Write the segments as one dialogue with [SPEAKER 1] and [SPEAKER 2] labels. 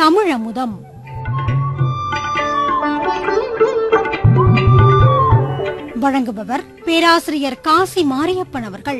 [SPEAKER 1] தமிழமுதம் வழங்குபவர் பேராசிரியர் காசி மாரியப்பன் அவர்கள்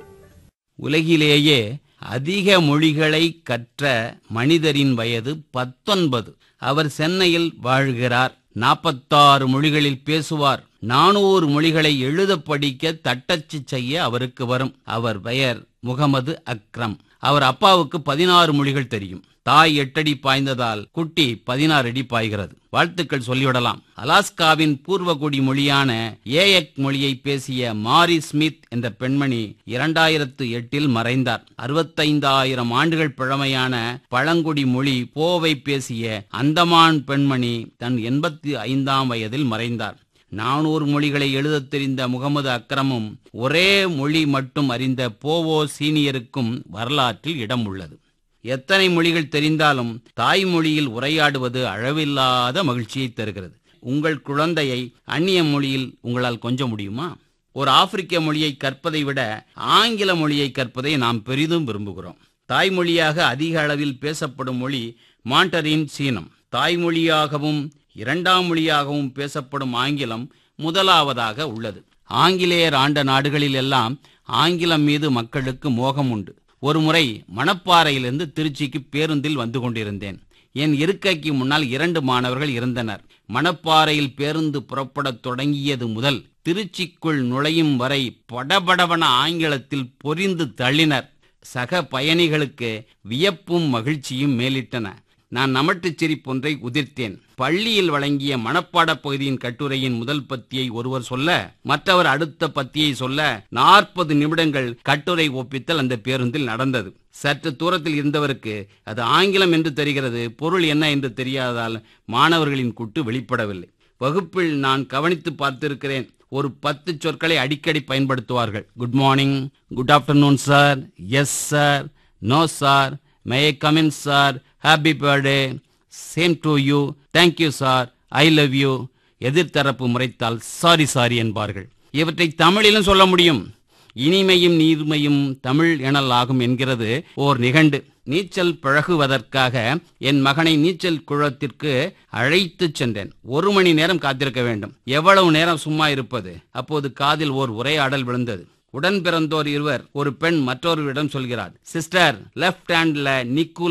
[SPEAKER 2] உலகிலேயே அதிக மொழிகளை கற்ற மனிதரின் வயது பத்தொன்பது அவர் சென்னையில் வாழ்கிறார் நாற்பத்தாறு மொழிகளில் பேசுவார் நானூறு மொழிகளை எழுத படிக்க தட்டச்சு செய்ய அவருக்கு வரும் அவர் பெயர் முகமது அக்ரம் அவர் அப்பாவுக்கு பதினாறு மொழிகள் தெரியும் தாய் எட்டடி பாய்ந்ததால் குட்டி பதினாறு அடி பாய்கிறது வாழ்த்துக்கள் சொல்லிவிடலாம் அலாஸ்காவின் பூர்வகுடி மொழியான ஏஎக் மொழியை பேசிய மாரி ஸ்மித் என்ற பெண்மணி இரண்டாயிரத்து எட்டில் மறைந்தார் அறுபத்தைந்தாயிரம் ஆண்டுகள் பழமையான பழங்குடி மொழி போவை பேசிய அந்தமான் பெண்மணி தன் எண்பத்தி ஐந்தாம் வயதில் மறைந்தார் நானூறு மொழிகளை எழுதத் தெரிந்த முகமது அக்ரமும் ஒரே மொழி மட்டும் அறிந்த போவோ சீனியருக்கும் வரலாற்றில் இடம் உள்ளது எத்தனை மொழிகள் தெரிந்தாலும் தாய்மொழியில் உரையாடுவது அளவில்லாத மகிழ்ச்சியை தருகிறது உங்கள் குழந்தையை அந்நிய மொழியில் உங்களால் கொஞ்ச முடியுமா ஒரு ஆப்பிரிக்க மொழியை கற்பதை விட ஆங்கில மொழியை கற்பதை நாம் பெரிதும் விரும்புகிறோம் தாய்மொழியாக அதிக அளவில் பேசப்படும் மொழி மாண்டரின் சீனம் தாய்மொழியாகவும் இரண்டாம் மொழியாகவும் பேசப்படும் ஆங்கிலம் முதலாவதாக உள்ளது ஆங்கிலேயர் ஆண்ட நாடுகளில் எல்லாம் ஆங்கிலம் மீது மக்களுக்கு மோகம் உண்டு ஒருமுறை மணப்பாறையிலிருந்து திருச்சிக்கு பேருந்தில் வந்து கொண்டிருந்தேன் என் இருக்கைக்கு முன்னால் இரண்டு மாணவர்கள் இருந்தனர் மணப்பாறையில் பேருந்து புறப்படத் தொடங்கியது முதல் திருச்சிக்குள் நுழையும் வரை படபடவன ஆங்கிலத்தில் பொரிந்து தள்ளினர் சக பயணிகளுக்கு வியப்பும் மகிழ்ச்சியும் மேலிட்டன நான் நமட்டுச் சிரிப்பொன்றை உதிர்த்தேன் பள்ளியில் வழங்கிய மனப்பாடப் பகுதியின் கட்டுரையின் முதல் பத்தியை ஒருவர் சொல்ல மற்றவர் அடுத்த பத்தியை சொல்ல நாற்பது நிமிடங்கள் கட்டுரை ஒப்பித்தல் அந்த பேருந்தில் நடந்தது சற்று தூரத்தில் இருந்தவருக்கு அது ஆங்கிலம் என்று தெரிகிறது பொருள் என்ன என்று தெரியாததால் மாணவர்களின் கூட்டு வெளிப்படவில்லை வகுப்பில் நான் கவனித்து பார்த்திருக்கிறேன் ஒரு பத்து சொற்களை அடிக்கடி பயன்படுத்துவார்கள் good morning good afternoon sir yes sir no sir may come in sir happy birthday same to you thank you sir I love you எதிர்த்தரப்பு முறைத்தால் சாரி சாரி என்பார்கள் இவற்றை தமிழிலும் சொல்ல முடியும் இனிமையும் நீர்மையும் தமிழ் எனல் ஆகும் என்கிறது ஓர் நிகண்டு நீச்சல் பழகுவதற்காக என் மகனை நீச்சல் குளத்திற்கு அழைத்துச் சென்றேன் ஒரு மணி நேரம் காத்திருக்க வேண்டும் எவ்வளவு நேரம் சும்மா இருப்பது அப்போது காதில் ஓர் உரையாடல் விழுந்தது உடன் பிறந்தோர் இருவர் ஒரு பெண் மற்றொருவரிடம் சொல்கிறார் சிஸ்டர் லெஃப்ட் ஹேண்ட்ல நிக்குல